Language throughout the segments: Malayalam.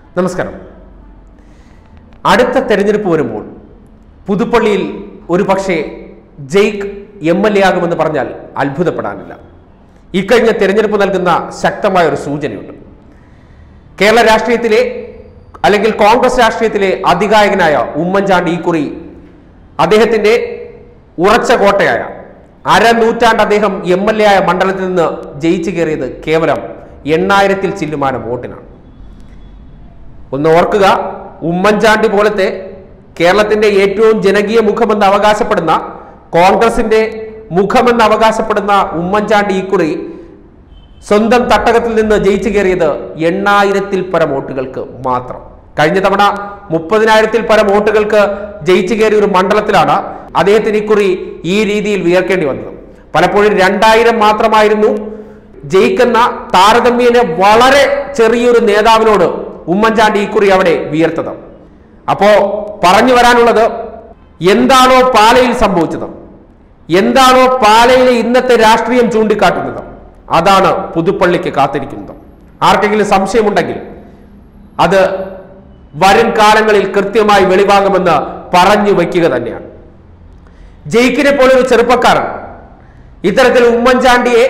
നമസ്കാരം അടുത്ത തെരഞ്ഞെടുപ്പ് വരുമ്പോൾ പുതുപ്പള്ളിയിൽ ഒരു പക്ഷേ ജയ്ക്ക് എം എൽ എ ആകുമെന്ന് പറഞ്ഞാൽ അത്ഭുതപ്പെടാനില്ല ഇക്കഴിഞ്ഞ തെരഞ്ഞെടുപ്പ് നൽകുന്ന ശക്തമായ ഒരു സൂചനയുണ്ട് കേരള രാഷ്ട്രീയത്തിലെ അല്ലെങ്കിൽ കോൺഗ്രസ് രാഷ്ട്രീയത്തിലെ അധികായകനായ ഉമ്മൻചാണ്ടി ഇക്കുറി അദ്ദേഹത്തിന്റെ ഉറച്ച കോട്ടയായ അരനൂറ്റാണ്ട് അദ്ദേഹം എം എൽ എ ആയ മണ്ഡലത്തിൽ നിന്ന് ജയിച്ചു കയറിയത് കേവലം എണ്ണായിരത്തിൽ ചില്ലുമാനം വോട്ടിനാണ് ഒന്ന് ഓർക്കുക ഉമ്മൻചാണ്ടി പോലത്തെ കേരളത്തിന്റെ ഏറ്റവും ജനകീയ മുഖമെന്ന് അവകാശപ്പെടുന്ന കോൺഗ്രസിന്റെ മുഖമെന്ന് അവകാശപ്പെടുന്ന ഉമ്മൻചാണ്ടി ഇക്കുറി സ്വന്തം തട്ടകത്തിൽ നിന്ന് ജയിച്ചു കയറിയത് എണ്ണായിരത്തിൽ പരം വോട്ടുകൾക്ക് മാത്രം കഴിഞ്ഞ തവണ മുപ്പതിനായിരത്തിൽ പരം വോട്ടുകൾക്ക് ജയിച്ചു കയറിയ ഒരു മണ്ഡലത്തിലാണ് അദ്ദേഹത്തിന് ഇക്കുറി ഈ രീതിയിൽ വിയർക്കേണ്ടി വന്നത് പലപ്പോഴും രണ്ടായിരം മാത്രമായിരുന്നു ജയിക്കുന്ന താരതമ്യേന വളരെ ചെറിയൊരു നേതാവിനോട് ഉമ്മൻചാണ്ടി ഇക്കുറി അവിടെ വിയർത്തത് അപ്പോ പറഞ്ഞു വരാനുള്ളത് എന്താണോ പാലയിൽ സംഭവിച്ചത് എന്താണോ പാലയിലെ ഇന്നത്തെ രാഷ്ട്രീയം ചൂണ്ടിക്കാട്ടുന്നത് അതാണ് പുതുപ്പള്ളിക്ക് കാത്തിരിക്കുന്നത് ആർക്കെങ്കിലും സംശയമുണ്ടെങ്കിൽ അത് വരും കാലങ്ങളിൽ കൃത്യമായി വെളിവാകുമെന്ന് പറഞ്ഞു വയ്ക്കുക തന്നെയാണ് ജയിക്കിനെ പോലെ ഒരു ചെറുപ്പക്കാരൻ ഇത്തരത്തിൽ ഉമ്മൻചാണ്ടിയെ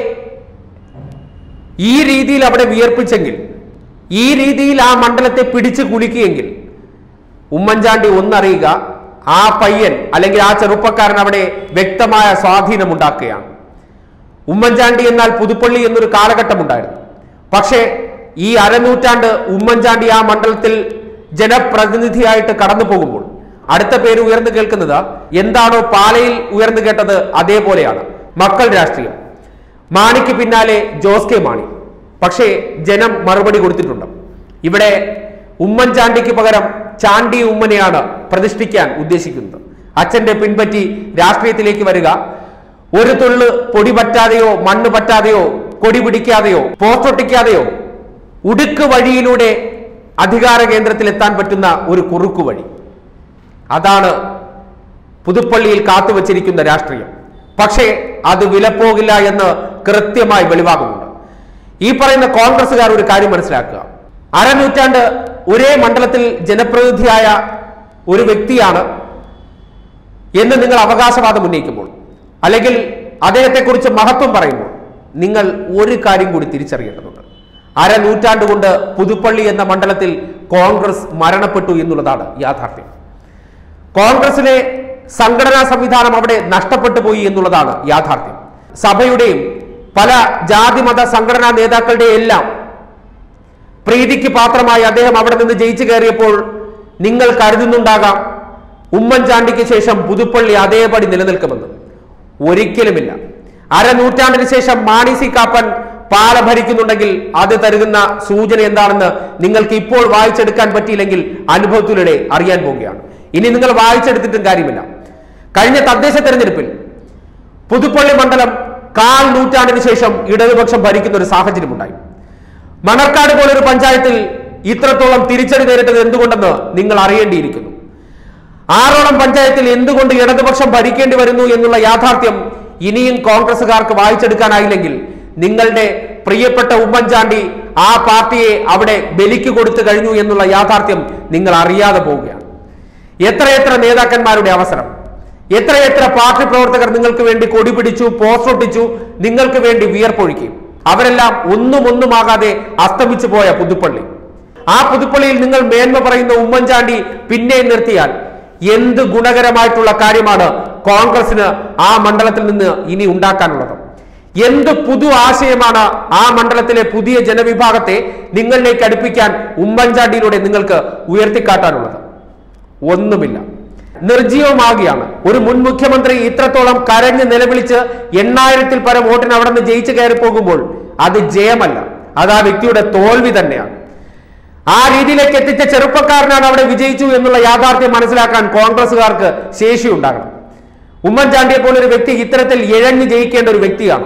ഈ രീതിയിൽ അവിടെ വിയർപ്പിച്ചെങ്കിൽ ഈ രീതിയിൽ ആ മണ്ഡലത്തെ പിടിച്ചു കുലുക്കിയെങ്കിൽ ഉമ്മൻചാണ്ടി ഒന്നറിയുക ആ പയ്യൻ അല്ലെങ്കിൽ ആ ചെറുപ്പക്കാരൻ അവിടെ വ്യക്തമായ സ്വാധീനമുണ്ടാക്കുകയാണ് ഉമ്മൻചാണ്ടി എന്നാൽ പുതുപ്പള്ളി എന്നൊരു കാലഘട്ടമുണ്ടായിരുന്നു പക്ഷേ ഈ അരനൂറ്റാണ്ട് ഉമ്മൻചാണ്ടി ആ മണ്ഡലത്തിൽ ജനപ്രതിനിധിയായിട്ട് കടന്നു പോകുമ്പോൾ അടുത്ത പേര് ഉയർന്നു കേൾക്കുന്നത് എന്താണോ പാലയിൽ ഉയർന്നു കേട്ടത് അതേപോലെയാണ് മക്കൾ രാഷ്ട്രീയം മാണിക്ക് പിന്നാലെ ജോസ് കെ മാണി പക്ഷേ ജനം മറുപടി കൊടുത്തിട്ടുണ്ട് ഇവിടെ ഉമ്മൻചാണ്ടിക്ക് പകരം ചാണ്ടി ഉമ്മനെയാണ് പ്രതിഷ്ഠിക്കാൻ ഉദ്ദേശിക്കുന്നത് അച്ഛന്റെ പിൻപറ്റി രാഷ്ട്രീയത്തിലേക്ക് വരിക ഒരു തുള്ള് പൊടി പറ്റാതെയോ മണ്ണ് പറ്റാതെയോ കൊടി പിടിക്കാതെയോ പോസ്റ്റൊട്ടിക്കാതെയോ ഉടുക്ക് വഴിയിലൂടെ അധികാര കേന്ദ്രത്തിൽ എത്താൻ പറ്റുന്ന ഒരു കുറുക്കു വഴി അതാണ് പുതുപ്പള്ളിയിൽ കാത്തുവച്ചിരിക്കുന്ന രാഷ്ട്രീയം പക്ഷേ അത് വിലപ്പോകില്ല എന്ന് കൃത്യമായി വെളിവാകുന്നുണ്ട് ഈ പറയുന്ന കോൺഗ്രസ്സുകാർ ഒരു കാര്യം മനസ്സിലാക്കുക അരനൂറ്റാണ്ട് ഒരേ മണ്ഡലത്തിൽ ജനപ്രതിനിധിയായ ഒരു വ്യക്തിയാണ് എന്ന് നിങ്ങൾ അവകാശവാദം ഉന്നയിക്കുമ്പോൾ അല്ലെങ്കിൽ അദ്ദേഹത്തെക്കുറിച്ച് മഹത്വം പറയുമ്പോൾ നിങ്ങൾ ഒരു കാര്യം കൂടി തിരിച്ചറിയേണ്ടതുണ്ട് അരനൂറ്റാണ്ട് കൊണ്ട് പുതുപ്പള്ളി എന്ന മണ്ഡലത്തിൽ കോൺഗ്രസ് മരണപ്പെട്ടു എന്നുള്ളതാണ് യാഥാർത്ഥ്യം കോൺഗ്രസിലെ സംഘടനാ സംവിധാനം അവിടെ നഷ്ടപ്പെട്ടു പോയി എന്നുള്ളതാണ് യാഥാർത്ഥ്യം സഭയുടെയും പല ജാതിമത സംഘടനാ നേതാക്കളുടെ എല്ലാം പ്രീതിക്ക് പാത്രമായി അദ്ദേഹം അവിടെ നിന്ന് ജയിച്ചു കയറിയപ്പോൾ നിങ്ങൾ കരുതുന്നുണ്ടാകാം ഉമ്മൻചാണ്ടിക്ക് ശേഷം പുതുപ്പള്ളി അതേപടി നിലനിൽക്കുമെന്ന് ഒരിക്കലുമില്ല അരനൂറ്റാണ്ടിന് ശേഷം മാണി സി കാപ്പൻ പാല ഭരിക്കുന്നുണ്ടെങ്കിൽ അത് തരുന്ന സൂചന എന്താണെന്ന് നിങ്ങൾക്ക് ഇപ്പോൾ വായിച്ചെടുക്കാൻ പറ്റിയില്ലെങ്കിൽ അനുഭവത്തിലൂടെ അറിയാൻ പോവുകയാണ് ഇനി നിങ്ങൾ വായിച്ചെടുത്തിട്ടും കാര്യമില്ല കഴിഞ്ഞ തദ്ദേശ തെരഞ്ഞെടുപ്പിൽ പുതുപ്പള്ളി മണ്ഡലം കാൽ നൂറ്റാണ്ടിന് ശേഷം ഇടതുപക്ഷം ഭരിക്കുന്ന ഒരു സാഹചര്യമുണ്ടായി മണർക്കാട് പോലൊരു പഞ്ചായത്തിൽ ഇത്രത്തോളം തിരിച്ചടി നേരിട്ടത് എന്തുകൊണ്ടെന്ന് നിങ്ങൾ അറിയേണ്ടിയിരിക്കുന്നു ആറോളം പഞ്ചായത്തിൽ എന്തുകൊണ്ട് ഇടതുപക്ഷം ഭരിക്കേണ്ടി വരുന്നു എന്നുള്ള യാഥാർത്ഥ്യം ഇനിയും കോൺഗ്രസുകാർക്ക് വായിച്ചെടുക്കാനായില്ലെങ്കിൽ നിങ്ങളുടെ പ്രിയപ്പെട്ട ഉമ്മൻചാണ്ടി ആ പാർട്ടിയെ അവിടെ ബലിക്ക് കൊടുത്തു കഴിഞ്ഞു എന്നുള്ള യാഥാർത്ഥ്യം നിങ്ങൾ അറിയാതെ പോവുകയാണ് എത്രയെത്ര നേതാക്കന്മാരുടെ അവസരം എത്രയെത്ര പാർട്ടി പ്രവർത്തകർ നിങ്ങൾക്ക് വേണ്ടി കൊടി പിടിച്ചു പോസ്റ്റ് ഒട്ടിച്ചു നിങ്ങൾക്ക് വേണ്ടി വിയർപ്പൊഴുക്കി അവരെല്ലാം ഒന്നും ഒന്നുമാകാതെ അസ്തമിച്ചു പോയ പുതുപ്പള്ളി ആ പുതുപ്പള്ളിയിൽ നിങ്ങൾ മേന്മ പറയുന്ന ഉമ്മൻചാണ്ടി പിന്നെ നിർത്തിയാൽ എന്ത് ഗുണകരമായിട്ടുള്ള കാര്യമാണ് കോൺഗ്രസിന് ആ മണ്ഡലത്തിൽ നിന്ന് ഇനി ഉണ്ടാക്കാനുള്ളത് എന്ത് പുതു ആശയമാണ് ആ മണ്ഡലത്തിലെ പുതിയ ജനവിഭാഗത്തെ നിങ്ങളിലേക്ക് അടുപ്പിക്കാൻ ഉമ്മൻചാണ്ടിയിലൂടെ നിങ്ങൾക്ക് ഉയർത്തിക്കാട്ടാനുള്ളത് ഒന്നുമില്ല നിർജീവമാകുകയാണ് ഒരു മുൻ മുഖ്യമന്ത്രി ഇത്രത്തോളം കരഞ്ഞ് നിലവിളിച്ച് എണ്ണായിരത്തിൽ പരം വോട്ടിന് അവിടെ നിന്ന് ജയിച്ചു കയറി പോകുമ്പോൾ അത് ജയമല്ല അത് ആ വ്യക്തിയുടെ തോൽവി തന്നെയാണ് ആ രീതിയിലേക്ക് എത്തിച്ച ചെറുപ്പക്കാരനാണ് അവിടെ വിജയിച്ചു എന്നുള്ള യാഥാർത്ഥ്യം മനസ്സിലാക്കാൻ കോൺഗ്രസുകാർക്ക് ശേഷിയുണ്ടാകണം ഉമ്മൻചാണ്ടിയെ പോലെ ഒരു വ്യക്തി ഇത്തരത്തിൽ ഇഴഞ്ഞു ജയിക്കേണ്ട ഒരു വ്യക്തിയാണ്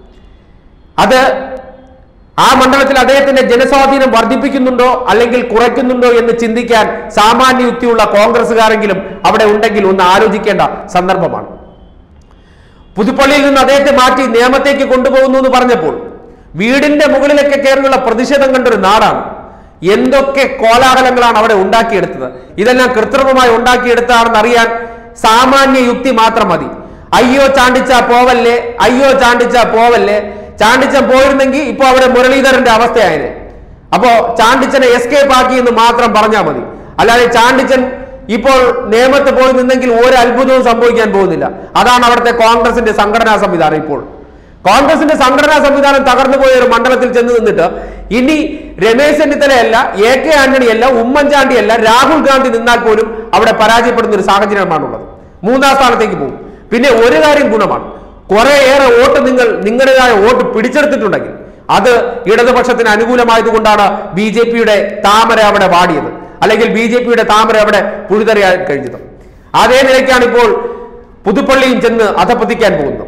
അത് ആ മണ്ഡലത്തിൽ അദ്ദേഹത്തിന്റെ ജനസ്വാധീനം വർദ്ധിപ്പിക്കുന്നുണ്ടോ അല്ലെങ്കിൽ കുറയ്ക്കുന്നുണ്ടോ എന്ന് ചിന്തിക്കാൻ സാമാന്യ യുക്തിയുള്ള കോൺഗ്രസുകാരെങ്കിലും അവിടെ ഉണ്ടെങ്കിൽ ഒന്ന് ആലോചിക്കേണ്ട സന്ദർഭമാണ് പുതുപ്പള്ളിയിൽ നിന്ന് അദ്ദേഹത്തെ മാറ്റി നിയമത്തേക്ക് കൊണ്ടുപോകുന്നു എന്ന് പറഞ്ഞപ്പോൾ വീടിന്റെ മുകളിലൊക്കെ കയറിയുള്ള പ്രതിഷേധം കണ്ടൊരു നാടാണ് എന്തൊക്കെ കോലാഹലങ്ങളാണ് അവിടെ ഉണ്ടാക്കിയെടുത്തത് ഇതെല്ലാം കൃത്രിമമായി ഉണ്ടാക്കിയെടുത്താണെന്ന് അറിയാൻ സാമാന്യ യുക്തി മാത്രം മതി അയ്യോ ചാണ്ടിച്ച പോവല്ലേ അയ്യോ ചാണ്ടിച്ച പോവല്ലേ ചാണ്ടിച്ചൻ പോയിരുന്നെങ്കിൽ ഇപ്പൊ അവിടെ മുരളീധരന്റെ അവസ്ഥയായത് അപ്പോ ചാണ്ടിച്ചനെ എസ്കേപ്പ് ആക്കി എന്ന് മാത്രം പറഞ്ഞാൽ മതി അല്ലാതെ ചാണ്ടിച്ചൻ ഇപ്പോൾ നിയമത്ത് പോയി നിന്നെങ്കിൽ ഒരു അത്ഭുതവും സംഭവിക്കാൻ പോകുന്നില്ല അതാണ് അവിടുത്തെ കോൺഗ്രസിന്റെ സംഘടനാ സംവിധാനം ഇപ്പോൾ കോൺഗ്രസിന്റെ സംഘടനാ സംവിധാനം തകർന്നു പോയ ഒരു മണ്ഡലത്തിൽ ചെന്ന് നിന്നിട്ട് ഇനി രമേശ് ചെന്നിത്തലയല്ല എ കെ ആന്റണിയല്ല ഉമ്മൻചാണ്ടിയല്ല രാഹുൽ ഗാന്ധി നിന്നാൽ പോലും അവിടെ പരാജയപ്പെടുന്ന ഒരു സാഹചര്യമാണുള്ളത് മൂന്നാം സ്ഥാനത്തേക്ക് പോകും പിന്നെ ഒരു കാര്യം ഗുണമാണ് കുറേയേറെ വോട്ട് നിങ്ങൾ നിങ്ങളുടേതായ വോട്ട് പിടിച്ചെടുത്തിട്ടുണ്ടെങ്കിൽ അത് ഇടതുപക്ഷത്തിന് അനുകൂലമായതുകൊണ്ടാണ് ബി ജെ പിയുടെ താമര അവിടെ വാടിയത് അല്ലെങ്കിൽ ബി ജെ പിയുടെ താമര അവിടെ പുഴുതറിയാൻ കഴിഞ്ഞത് അതേ നിലയ്ക്കാണ് ഇപ്പോൾ പുതുപ്പള്ളിയും ചെന്ന് അധപ്പതിക്കാൻ പോകുന്നത്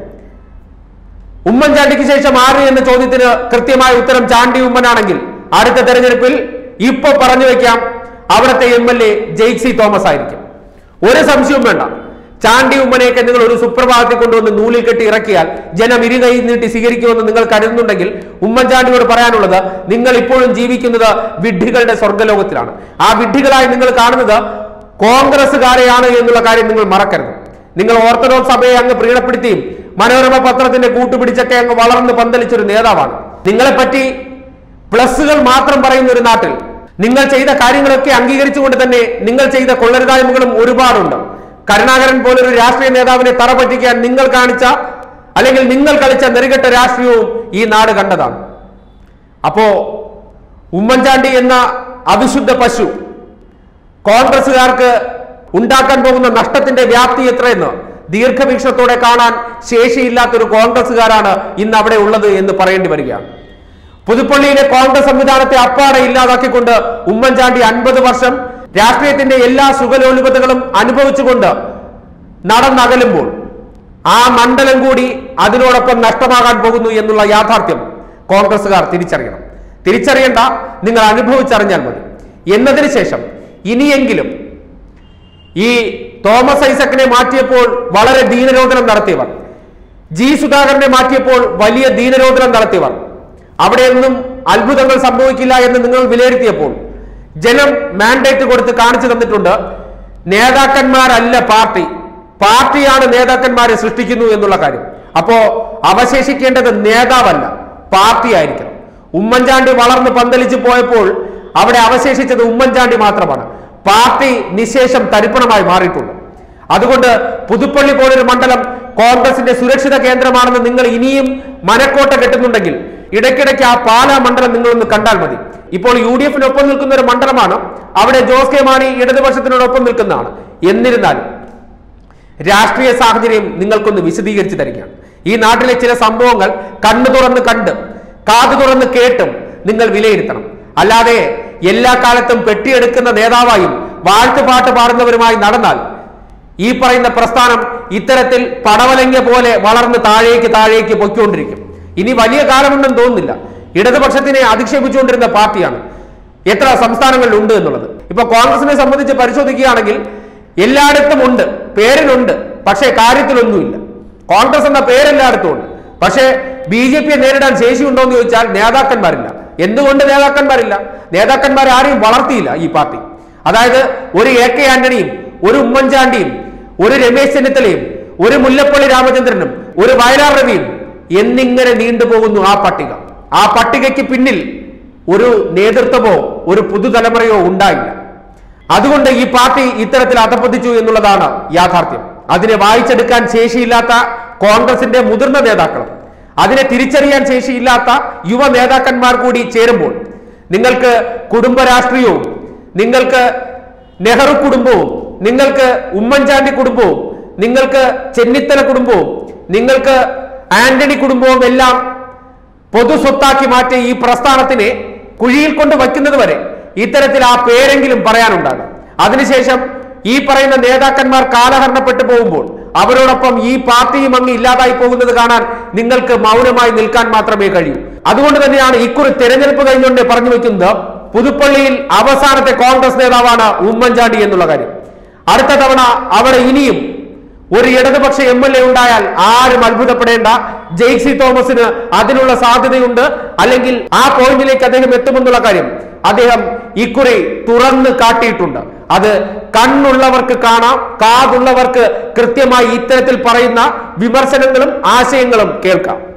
ഉമ്മൻചാണ്ടിക്ക് ശേഷം ആര് എന്ന ചോദ്യത്തിന് കൃത്യമായ ഉത്തരം ചാണ്ടി ഉമ്മനാണെങ്കിൽ അടുത്ത തെരഞ്ഞെടുപ്പിൽ ഇപ്പൊ പറഞ്ഞു വെക്കാം അവിടുത്തെ എം എൽ എ ജെയ്സി തോമസ് ആയിരിക്കും ഒരു സംശയവും വേണ്ട ചാണ്ടി ഉമ്മനെയൊക്കെ നിങ്ങൾ ഒരു സുപ്രഭാതത്തിൽ കൊണ്ടുവന്ന് നൂലിൽ കെട്ടി ഇറക്കിയാൽ ജനം ഇരുകൈ നീട്ടി സ്വീകരിക്കുമെന്ന് നിങ്ങൾ കരുതുന്നുണ്ടെങ്കിൽ ഉമ്മൻചാണ്ടിയോട് പറയാനുള്ളത് നിങ്ങൾ ഇപ്പോഴും ജീവിക്കുന്നത് വിഡ്ഢികളുടെ സ്വർഗ്ഗലോകത്തിലാണ് ആ വിഡ്ഢികളായി നിങ്ങൾ കാണുന്നത് കോൺഗ്രസ്സുകാരെയാണ് എന്നുള്ള കാര്യം നിങ്ങൾ മറക്കരുത് നിങ്ങൾ ഓർത്തഡോക്സ് സഭയെ അങ്ങ് പ്രീണപ്പെടുത്തിയും മനോരമ പത്രത്തിന്റെ കൂട്ടുപിടിച്ചൊക്കെ അങ്ങ് വളർന്ന് പന്തലിച്ചൊരു നേതാവാണ് നിങ്ങളെപ്പറ്റി പ്ലസുകൾ മാത്രം പറയുന്ന ഒരു നാട്ടിൽ നിങ്ങൾ ചെയ്ത കാര്യങ്ങളൊക്കെ അംഗീകരിച്ചുകൊണ്ട് തന്നെ നിങ്ങൾ ചെയ്ത കൊള്ളരുതായ്മകളും ഒരുപാടുണ്ട് കരുണാകരൻ പോലൊരു രാഷ്ട്രീയ നേതാവിനെ തറ പറ്റിക്കാൻ നിങ്ങൾ കാണിച്ച അല്ലെങ്കിൽ നിങ്ങൾ കളിച്ച നെറുകെട്ട രാഷ്ട്രീയവും ഈ നാട് കണ്ടതാണ് അപ്പോ ഉമ്മൻചാണ്ടി എന്ന അവിശുദ്ധ പശു കോൺഗ്രസുകാർക്ക് ഉണ്ടാക്കാൻ പോകുന്ന നഷ്ടത്തിന്റെ വ്യാപ്തി എത്രയെന്ന് ദീർഘവീക്ഷണത്തോടെ കാണാൻ ശേഷിയില്ലാത്തൊരു കോൺഗ്രസുകാരാണ് ഇന്ന് അവിടെ ഉള്ളത് എന്ന് പറയേണ്ടി വരികയാണ് പുതുപ്പള്ളിയിലെ കോൺഗ്രസ് സംവിധാനത്തെ അപ്പാടെ ഇല്ലാതാക്കിക്കൊണ്ട് ഉമ്മൻചാണ്ടി അൻപത് വർഷം രാഷ്ട്രീയത്തിന്റെ എല്ലാ സുഖലോലുപതകളും അനുഭവിച്ചുകൊണ്ട് നടന്നകലുമ്പോൾ ആ മണ്ഡലം കൂടി അതിനോടൊപ്പം നഷ്ടമാകാൻ പോകുന്നു എന്നുള്ള യാഥാർത്ഥ്യം കോൺഗ്രസുകാർ തിരിച്ചറിയണം തിരിച്ചറിയണ്ട നിങ്ങൾ അനുഭവിച്ചറിഞ്ഞാൽ മതി എന്നതിന് ശേഷം ഇനിയെങ്കിലും ഈ തോമസ് ഐസക്കിനെ മാറ്റിയപ്പോൾ വളരെ ദീനരോധനം നടത്തിയവർ ജി സുധാകരനെ മാറ്റിയപ്പോൾ വലിയ ദീനരോധനം നടത്തിയവർ അവിടെയൊന്നും അത്ഭുതങ്ങൾ സംഭവിക്കില്ല എന്ന് നിങ്ങൾ വിലയിരുത്തിയപ്പോൾ ജനം മാൻഡേറ്റ് കൊടുത്ത് കാണിച്ചു തന്നിട്ടുണ്ട് നേതാക്കന്മാരല്ല പാർട്ടി പാർട്ടിയാണ് നേതാക്കന്മാരെ സൃഷ്ടിക്കുന്നു എന്നുള്ള കാര്യം അപ്പോ അവശേഷിക്കേണ്ടത് നേതാവല്ല പാർട്ടി ആയിരിക്കണം ഉമ്മൻചാണ്ടി വളർന്ന് പന്തലിച്ച് പോയപ്പോൾ അവിടെ അവശേഷിച്ചത് ഉമ്മൻചാണ്ടി മാത്രമാണ് പാർട്ടി നിശേഷം തരിപ്പണമായി മാറിയിട്ടുണ്ട് അതുകൊണ്ട് പുതുപ്പള്ളി പോലൊരു മണ്ഡലം കോൺഗ്രസിന്റെ സുരക്ഷിത കേന്ദ്രമാണെന്ന് നിങ്ങൾ ഇനിയും മനക്കോട്ട കെട്ടുന്നുണ്ടെങ്കിൽ ഇടയ്ക്കിടയ്ക്ക് ആ പാലാ മണ്ഡലം നിങ്ങളൊന്ന് കണ്ടാൽ മതി ഇപ്പോൾ യു ഡി എഫിനൊപ്പം നിൽക്കുന്ന ഒരു മണ്ഡലമാണ് അവിടെ ജോസ് കെ മാണി ഇടതുപക്ഷത്തിനോടൊപ്പം നിൽക്കുന്നതാണ് എന്നിരുന്നാലും രാഷ്ട്രീയ സാഹചര്യം നിങ്ങൾക്കൊന്ന് വിശദീകരിച്ചു തരികയാണ് ഈ നാട്ടിലെ ചില സംഭവങ്ങൾ കണ്ണു തുറന്ന് കണ്ട് കാതു തുറന്ന് കേട്ടും നിങ്ങൾ വിലയിരുത്തണം അല്ലാതെ എല്ലാ കാലത്തും പെട്ടിയെടുക്കുന്ന നേതാവായും വാഴ്ത്തുപാട്ട് പാടുന്നവരുമായി നടന്നാൽ ഈ പറയുന്ന പ്രസ്ഥാനം ഇത്തരത്തിൽ പടവലങ്ങ പോലെ വളർന്ന് താഴേക്ക് താഴേക്ക് പൊയ്ക്കൊണ്ടിരിക്കും ഇനി വലിയ കാലമുണ്ടെന്ന് തോന്നുന്നില്ല ഇടതുപക്ഷത്തിനെ അധിക്ഷേപിച്ചുകൊണ്ടിരുന്ന പാർട്ടിയാണ് എത്ര സംസ്ഥാനങ്ങളിൽ ഉണ്ട് എന്നുള്ളത് ഇപ്പൊ കോൺഗ്രസിനെ സംബന്ധിച്ച് പരിശോധിക്കുകയാണെങ്കിൽ എല്ലായിടത്തും ഉണ്ട് പേരിനുണ്ട് പക്ഷേ കാര്യത്തിലൊന്നുമില്ല കോൺഗ്രസ് എന്ന പേരെല്ലായിടത്തും ഉണ്ട് പക്ഷേ ബി ജെ പിയെ നേരിടാൻ ശേഷിയുണ്ടോ എന്ന് ചോദിച്ചാൽ നേതാക്കന്മാരില്ല എന്തുകൊണ്ട് നേതാക്കന്മാരില്ല നേതാക്കന്മാരെ ആരെയും വളർത്തിയില്ല ഈ പാർട്ടി അതായത് ഒരു എ കെ ആന്റണിയും ഒരു ഉമ്മൻചാണ്ടിയും ഒരു രമേശ് ചെന്നിത്തലയും ഒരു മുല്ലപ്പള്ളി രാമചന്ദ്രനും ഒരു വയലാർ രവിയും എന്നിങ്ങനെ നീണ്ടുപോകുന്നു ആ പട്ടിക ആ പട്ടികയ്ക്ക് പിന്നിൽ ഒരു നേതൃത്വമോ ഒരു പുതുതലമുറയോ ഉണ്ടായില്ല അതുകൊണ്ട് ഈ പാർട്ടി ഇത്തരത്തിൽ അധപ്പതിച്ചു എന്നുള്ളതാണ് യാഥാർത്ഥ്യം അതിനെ വായിച്ചെടുക്കാൻ ശേഷിയില്ലാത്ത കോൺഗ്രസിന്റെ മുതിർന്ന നേതാക്കളും അതിനെ തിരിച്ചറിയാൻ ശേഷിയില്ലാത്ത യുവ നേതാക്കന്മാർ കൂടി ചേരുമ്പോൾ നിങ്ങൾക്ക് കുടുംബ രാഷ്ട്രീയവും നിങ്ങൾക്ക് നെഹ്റു കുടുംബവും നിങ്ങൾക്ക് ഉമ്മൻചാണ്ടി കുടുംബവും നിങ്ങൾക്ക് ചെന്നിത്തല കുടുംബവും നിങ്ങൾക്ക് ആന്റണി കുടുംബവും എല്ലാം പൊതു സ്വത്താക്കി മാറ്റിയ ഈ പ്രസ്ഥാനത്തിനെ കുഴിയിൽ കൊണ്ട് വയ്ക്കുന്നത് വരെ ഇത്തരത്തിൽ ആ പേരെങ്കിലും പറയാനുണ്ടാകും അതിനുശേഷം ഈ പറയുന്ന നേതാക്കന്മാർ കാലഹരണപ്പെട്ടു പോകുമ്പോൾ അവരോടൊപ്പം ഈ പാർട്ടിയും അങ്ങ് ഇല്ലാതായി പോകുന്നത് കാണാൻ നിങ്ങൾക്ക് മൗനമായി നിൽക്കാൻ മാത്രമേ കഴിയൂ അതുകൊണ്ട് തന്നെയാണ് ഇക്കുറി തെരഞ്ഞെടുപ്പ് കഴിഞ്ഞുകൊണ്ട് പറഞ്ഞു വെക്കുന്നത് പുതുപ്പള്ളിയിൽ അവസാനത്തെ കോൺഗ്രസ് നേതാവാണ് ഉമ്മൻചാണ്ടി എന്നുള്ള കാര്യം അടുത്ത തവണ അവിടെ ഇനിയും ഒരു ഇടതുപക്ഷ എം എൽ എ ഉണ്ടായാൽ ആരും അത്ഭുതപ്പെടേണ്ട ജെയ്സി തോമസിന് അതിനുള്ള സാധ്യതയുണ്ട് അല്ലെങ്കിൽ ആ പോയിന്റിലേക്ക് അദ്ദേഹം എത്തുമെന്നുള്ള കാര്യം അദ്ദേഹം ഇക്കുറി തുറന്ന് കാട്ടിയിട്ടുണ്ട് അത് കണ്ണുള്ളവർക്ക് കാണാം കാതുള്ളവർക്ക് കൃത്യമായി ഇത്തരത്തിൽ പറയുന്ന വിമർശനങ്ങളും ആശയങ്ങളും കേൾക്കാം